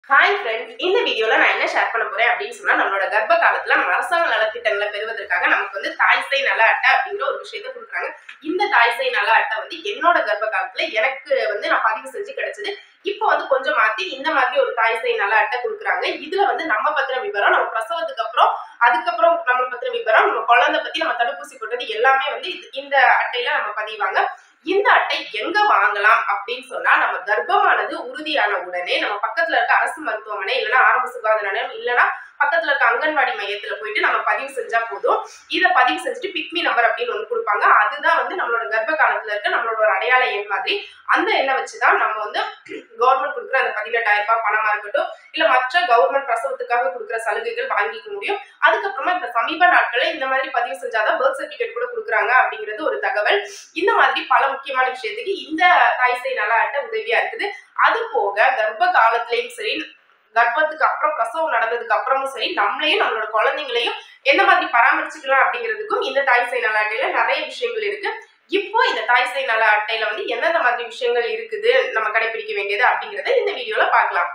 hi friends இந்த வீடியோல நான் என்ன ஷேர் பண்ண போறேன் அப்படின்னு சொன்னா நம்மளோட கர்ப்ப காலத்துல நம்ம அரசாங்க நலத்திட்டங்களை பெறுவதற்காக நமக்கு வந்து தாய்சை நல அட்டை அப்படிங்கிற ஒரு விஷயத்த கொடுக்குறாங்க இந்த தாய்சை நல அட்டை வந்து என்னோட கர்ப்ப காலத்துல எனக்கு வந்து நான் பதிவு செஞ்சு கிடைச்சது இப்போ வந்து கொஞ்சம் மாத்தி இந்த மாதிரி ஒரு தாய்சை நல அட்டை கொடுக்குறாங்க இதுல வந்து நம்ம பத்திர விவரம் நம்ம பிரசவத்துக்கு அப்புறம் அதுக்கப்புறம் நம்ம பத்திர விவரம் நம்ம குழந்தை பத்தி நம்ம தடுப்பூசி போட்டது எல்லாமே வந்து இது- இந்த அட்டையில நம்ம பதிவாங்க இந்த அட்டை எங்க வாங்கலாம் அப்படின்னு சொன்னா நம்ம கர்ப்பமானது உறுதியான உடனே நம்ம பக்கத்துல இருக்க அரசு மருத்துவமனை இல்லைன்னா ஆரம்ப சுகாதார நிலையம் இல்லைன்னா பக்கத்துல இருக்க அங்கன்வாடி மையத்துல போயிட்டு நம்ம பதிவு செஞ்சா போதும் இதை பதிவு செஞ்சுட்டு பிக்மி நம்பர் அப்படின்னு ஒன்று கொடுப்பாங்க அதுதான் வந்து நம்மளோட கர்ப்ப காலத்துல இருக்க நம்மளோட ஒரு அடையாள எண் மாதிரி அந்த எண்ணை வச்சுதான் நம்ம வந்து கவர்மெண்ட் கொடுக்குற அந்த பதினெட்டாயிரம் ரூபாய் பணமா இருக்கட்டும் இல்ல மற்ற கவர்மெண்ட் பிரசவத்துக்காக கொடுக்குற சலுகைகள் வாங்கிக்க முடியும் அதுக்கப்புறமா இப்ப சமீப நாட்கள்ல இந்த மாதிரி பதிவு செஞ்சாதான் பர்த் சர்டிபிகேட் கூட கொடுக்குறாங்க அப்படிங்கிறது ஒரு தகவல் இந்த மாதிரி பல முக்கியமான விஷயத்துக்கு இந்த தாய்சை நல அட்டை உதவியா இருக்குது அது போக கர்ப்ப காலத்திலயும் சரி கர்ப்பத்துக்கு அப்புறம் பிரசவம் நடந்ததுக்கு அப்புறமும் சரி நம்மளையும் நம்மளோட குழந்தைங்களையும் எந்த மாதிரி பராமரிச்சுக்கலாம் அப்படிங்கிறதுக்கும் இந்த தாய்சை நல அட்டையில நிறைய விஷயங்கள் இருக்கு இப்போ இந்த தாய்சை நல அட்டையில வந்து எந்தெந்த மாதிரி விஷயங்கள் இருக்குது நம்ம கடைபிடிக்க வேண்டியது அப்படிங்கறத இந்த வீடியோல பார்க்கலாம்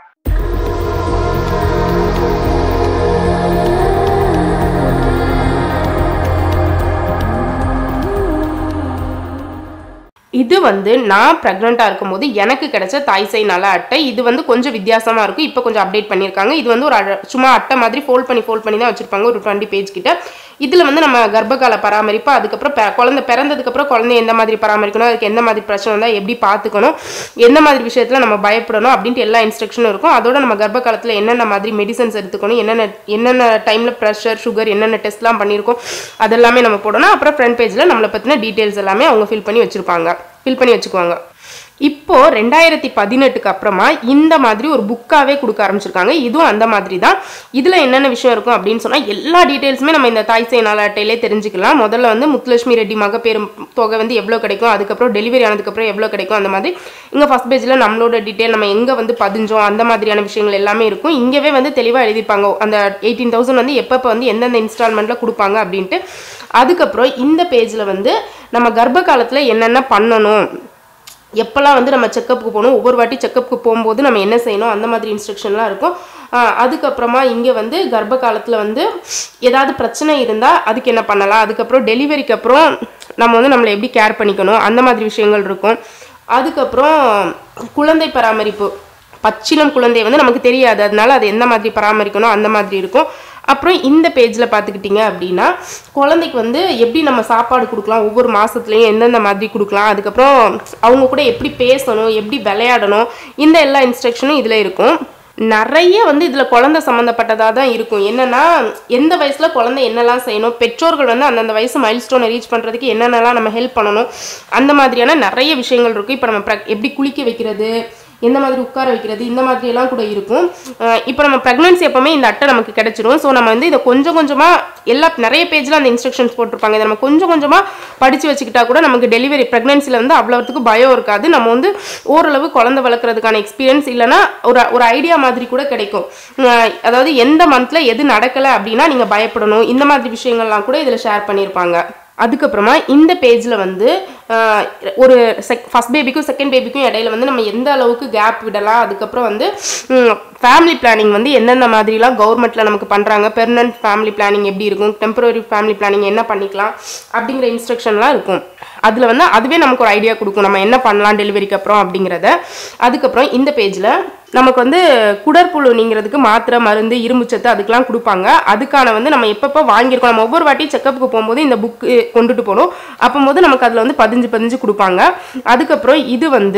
இது வந்து நான் ப்ரெக்னெண்ட்டாக இருக்கும்போது எனக்கு கிடைச்ச தாய்சை நல அட்டை இது வந்து கொஞ்சம் வித்தியாசமாக இருக்கும் இப்போ கொஞ்சம் அப்டேட் பண்ணியிருக்காங்க இது வந்து ஒரு அழ- சும்மா அட்டை மாதிரி ஃபோல்ட் பண்ணி ஃபோல்ட் பண்ணி தான் வச்சுருப்பாங்க ஒரு டுவெண்ட்டி பேஜ் கிட்ட இதில் வந்து நம்ம கர்ப்பகால பராமரிப்பு அதுக்கப்புறம் பெ- குழந்தை பிறந்ததுக்கப்புறம் குழந்தைய எந்த மாதிரி பராமரிக்கணும் அதுக்கு எந்த மாதிரி பிரச்சனை வந்தால் எப்படி பார்த்துக்கணும் எந்த மாதிரி விஷயத்தில் நம்ம பயப்படணும் அப்படின்ட்டு எல்லா இன்ஸ்ட்ரக்ஷனும் இருக்கும் அதோட நம்ம கர்ப்ப காலத்தில் என்னென்ன மாதிரி மெடிசன்ஸ் எடுத்துக்கணும் என்னென்ன என்னென்ன டைமில் ப்ரெஷர் சுகர் என்னென்ன டெஸ்ட்லாம் பண்ணியிருக்கோம் அதெல்லாமே நம்ம போடணும் அப்புறம் ஃப்ரண்ட் பேஜில் நம்மளை பற்றின டீட்டெயில்ஸ் எல்லாமே அவங்க ஃபில் பண்ணி வச்சுருப்பாங்க ஃபில் பண்ணி வச்சுக்குவாங்க இப்போ ரெண்டாயிரத்தி பதினெட்டுக்கு அப்புறமா இந்த மாதிரி ஒரு புக்காவே கொடுக்க ஆரம்பிச்சிருக்காங்க இதுவும் அந்த மாதிரி தான் இதுல என்னென்ன விஷயம் இருக்கும் அப்படின்னு சொன்னா எல்லா டீட்டெயில்ஸுமே நம்ம இந்த தாய் சேனால் அட்டையிலே தெரிஞ்சுக்கலாம் முதல்ல வந்து முத்துலட்சுமி ரெட்டி மகப்பேறு தொகை வந்து எவ்வளோ கிடைக்கும் அதுக்கப்புறம் டெலிவரி ஆனதுக்கப்புறம் எவ்வளோ கிடைக்கும் அந்த மாதிரி இங்கே ஃபர்ஸ்ட் பேஜில் நம்மளோட டீட்டெயில் நம்ம எங்கே வந்து பதிஞ்சோம் அந்த மாதிரியான விஷயங்கள் எல்லாமே இருக்கும் இங்கேவே வந்து தெளிவாக எழுதிப்பாங்க அந்த எயிட்டீன் தௌசண்ட் வந்து எப்பப்போ வந்து எந்தெந்த இன்ஸ்டால்மெண்ட்டில் கொடுப்பாங்க அப்படின்ட்டு அதுக்கப்புறம் இந்த பேஜில் வந்து நம்ம கர்ப்ப காலத்தில் என்னென்ன பண்ணணும் எப்போல்லாம் வந்து நம்ம செக்கப்புக்கு போகணும் ஒவ்வொரு வாட்டி செக்கப்புக்கு போகும்போது நம்ம என்ன செய்யணும் அந்த மாதிரி இன்ஸ்ட்ரக்ஷன்லாம் இருக்கும் ஆஹ் அதுக்கப்புறமா இங்கே வந்து கர்ப்ப காலத்தில் வந்து ஏதாவது பிரச்சனை இருந்தால் அதுக்கு என்ன பண்ணலாம் அதுக்கப்புறம் டெலிவரிக்கு அப்புறம் நம்ம வந்து நம்மளை எப்படி கேர் பண்ணிக்கணும் அந்த மாதிரி விஷயங்கள் இருக்கும் அதுக்கப்புறம் குழந்தை பராமரிப்பு பச்சிளம் குழந்தை வந்து நமக்கு தெரியாது அதனால அது எந்த மாதிரி பராமரிக்கணும் அந்த மாதிரி இருக்கும் அப்புறம் இந்த பேஜில் பார்த்துக்கிட்டிங்க அப்படின்னா குழந்தைக்கு வந்து எப்படி நம்ம சாப்பாடு கொடுக்கலாம் ஒவ்வொரு மாதத்துலேயும் எந்தெந்த மாதிரி கொடுக்கலாம் அதுக்கப்புறம் அவங்க கூட எப்படி பேசணும் எப்படி விளையாடணும் இந்த எல்லா இன்ஸ்ட்ரக்ஷனும் இதில் இருக்கும் நிறைய வந்து இதில் குழந்தை சம்மந்தப்பட்டதாக தான் இருக்கும் என்னன்னா எந்த வயசில் குழந்தை என்னெல்லாம் செய்யணும் பெற்றோர்கள் வந்து அந்தந்த வயசு மைல்ஸ்டோனை ரீச் பண்ணுறதுக்கு என்னென்னலாம் நம்ம ஹெல்ப் பண்ணணும் அந்த மாதிரியான நிறைய விஷயங்கள் இருக்குது இப்போ நம்ம ப்ர- எப்படி குளிக்க வைக்கிறது எந்த மாதிரி உட்கார வைக்கிறது இந்த மாதிரி எல்லாம் கூட இருக்கும் அஹ் இப்போ நம்ம ப்ரெக்னன்சி எப்பவுமே இந்த அட்டை நமக்கு கிடைச்சிரும் ஸோ நம்ம வந்து இதை கொஞ்சம் கொஞ்சமாக எல்லா நிறைய பேஜில் அந்த இன்ஸ்ட்ரக்ஷன்ஸ் போட்டிருப்பாங்க இதை நம்ம கொஞ்சம் கொஞ்சமாக படித்து வச்சுக்கிட்டா கூட நமக்கு டெலிவரி ப்ரெக்னன்சியில் வந்து அவ்வளோத்துக்கு பயம் இருக்காது நம்ம வந்து ஓரளவு குழந்தை வளர்க்குறதுக்கான எக்ஸ்பீரியன்ஸ் இல்லைன்னா ஒரு ஒரு ஐடியா மாதிரி கூட கிடைக்கும் அஹ் அதாவது எந்த மந்த்தில் எது நடக்கலை அப்படின்னா நீங்கள் பயப்படணும் இந்த மாதிரி விஷயங்கள்லாம் கூட இதில் ஷேர் பண்ணியிருப்பாங்க அதுக்கப்புறமா இந்த பேஜில் வந்து ஆஹ், ஒரு செக் ஃபஸ்ட் பேபிக்கும் செகண்ட் பேபிக்கும் இடையில வந்து நம்ம எந்த அளவுக்கு கேப் விடலாம் அதுக்கப்புறம் வந்து ஃபேமிலி பிளானிங் வந்து எந்தெந்த மாதிரிலாம் கவர்மெண்ட்டில் நமக்கு பண்ணுறாங்க பெர்மனன்ட் ஃபேமிலி பிளானிங் எப்படி இருக்கும் டெம்பரரி ஃபேமிலி பிளானிங் என்ன பண்ணிக்கலாம் அப்படிங்கிற இன்ஸ்ட்ரக்ஷன்லாம் இருக்கும் அதில் வந்து அதுவே நமக்கு ஒரு ஐடியா கொடுக்கும் நம்ம என்ன பண்ணலாம் டெலிவரிக்கு அப்புறம் அப்படிங்கிறத அதுக்கப்புறம் இந்த பேஜில் நமக்கு வந்து குடற்புழு நீங்கிறதுக்கு மாத்திரை மருந்து இரும்பு சத்து அதுக்கெல்லாம் கொடுப்பாங்க அதுக்கான வந்து நம்ம எப்பப்போ வாங்கியிருக்கோம் நம்ம ஒவ்வொரு வாட்டி செக்கப்புக்கு போகும்போது இந்த புக்கு கொண்டுட்டு போகணும் அப்போது நமக்கு அதில் வந்து பதிஞ்சு பதிஞ்சு கொடுப்பாங்க அதுக்கப்புறம் இது வந்து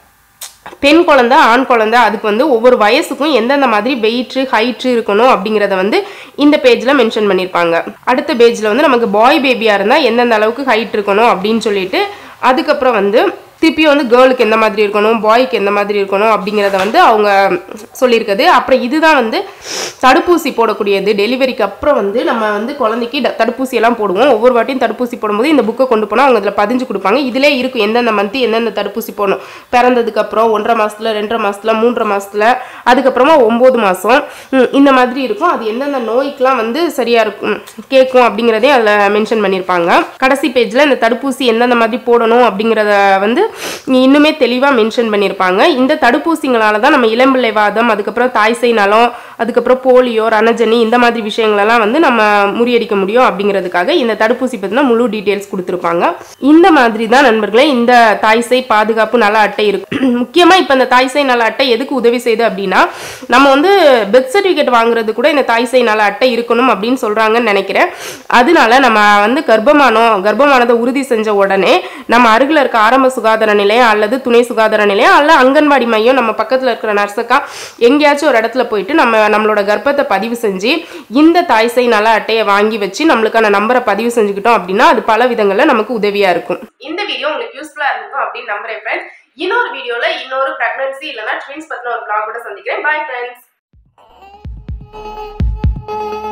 பெண் குழந்தை ஆண் குழந்தை அதுக்கு வந்து ஒவ்வொரு வயசுக்கும் எந்தெந்த மாதிரி வெயிட்டு ஹைட்டு இருக்கணும் அப்படிங்கிறத வந்து இந்த பேஜில் மென்ஷன் பண்ணியிருப்பாங்க அடுத்த பேஜில் வந்து நமக்கு பாய் பேபியாக இருந்தால் எந்தெந்த அளவுக்கு ஹைட் இருக்கணும் அப்படின்னு சொல்லிட்டு அதுக்கப்புறம் வந்து திருப்பியும் வந்து கேர்ளுக்கு எந்த மாதிரி இருக்கணும் பாய்க்கு எந்த மாதிரி இருக்கணும் அப்படிங்கிறத வந்து அவங்க சொல்லியிருக்குது அப்புறம் இதுதான் வந்து தடுப்பூசி போடக்கூடியது டெலிவரிக்கு அப்புறம் வந்து நம்ம வந்து குழந்தைக்கு ட- தடுப்பூசி எல்லாம் போடுவோம் ஒவ்வொரு வாட்டியும் தடுப்பூசி போடும்போது இந்த புக்கை கொண்டு போனால் அவங்க இதில் பதிஞ்சு கொடுப்பாங்க இதிலே இருக்கும் எந்தெந்த மந்த்து எந்தெந்த தடுப்பூசி போடணும் பிறந்ததுக்கு அப்புறம் ஒன்றரை மாசத்துல ரெண்டரை மாசத்துல மூன்றரை மாசத்துல அதுக்கப்புறமா ஒம்பது மாதம் இந்த மாதிரி இருக்கும் அது எந்தெந்த நோய்க்கெலாம் வந்து சரியா இருக்கும் கேட்கும் அப்படிங்கிறதே அதில் மென்ஷன் பண்ணியிருப்பாங்க கடைசி பேஜில் இந்த தடுப்பூசி எந்தெந்த மாதிரி போடணும் அப்படிங்கிறத வந்து இன்னுமே தெளிவாக மென்ஷன் பண்ணியிருப்பாங்க இந்த தடுப்பூசிங்களால தான் நம்ம இளம்பிள்ளைவாதம் அதுக்கப்புறம் தாய்சை நலம் அதுக்கப்புறம் போலியோ ரணஜனி இந்த மாதிரி விஷயங்களெல்லாம் வந்து நம்ம முறியடிக்க முடியும் அப்படிங்கிறதுக்காக இந்த தடுப்பூசி பற்றின முழு டீட்டெயில்ஸ் கொடுத்துருப்பாங்க இந்த மாதிரி தான் நண்பர்களே இந்த தாய்சை பாதுகாப்பு நல அட்டை இருக்கு முக்கியமாக இப்போ இந்த தாய்சை நல அட்டை எதுக்கு உதவி செய்யுது அப்படின்னா நம்ம வந்து பெர்த் சர்டிஃபிகேட் வாங்குறது கூட இந்த தாய்சை நல அட்டை இருக்கணும் அப்படின்னு சொல்கிறாங்கன்னு நினைக்கிறேன் அதனால நம்ம வந்து கர்ப்பமானோம் கர்ப்பமானதை உறுதி செஞ்ச உடனே நம்ம அருகில் இருக்க ஆரம்ப சுகாதார நிலையம் அல்லது துணை சுகாதார நிலையம் அல்ல அங்கன்வாடி மையம் நம்ம பக்கத்தில் இருக்கிற நர்ஸுக்கா எங்கேயாச்சும் ஒரு இடத்துல போயிட்டு நம்ம நம்மளோட கர்ப்பத்தை பதிவு செஞ்சு இந்த தாய்சை நல அட்டையை வாங்கி வச்சு நம்மளுக்கான நம்பரை பதிவு செஞ்சுக்கிட்டோம் அப்படின்னா அது பல விதங்களில் நமக்கு உதவியாக இருக்கும் இந்த வீடியோ உங்களுக்கு யூஸ்ஃபுல்லாக இருக்கும் அப்படின்னு நம்புறேன் ஃப்ரெண்ட்ஸ் இன்னொரு வீடியோவில் இன்னொரு ப்ரெக்னன்சி இல்லைனா ட்வின்ஸ் பற்றின ஒரு vlog கூட சந்திக்கிறேன் பாய் ஃப்ரெண்ட்ஸ்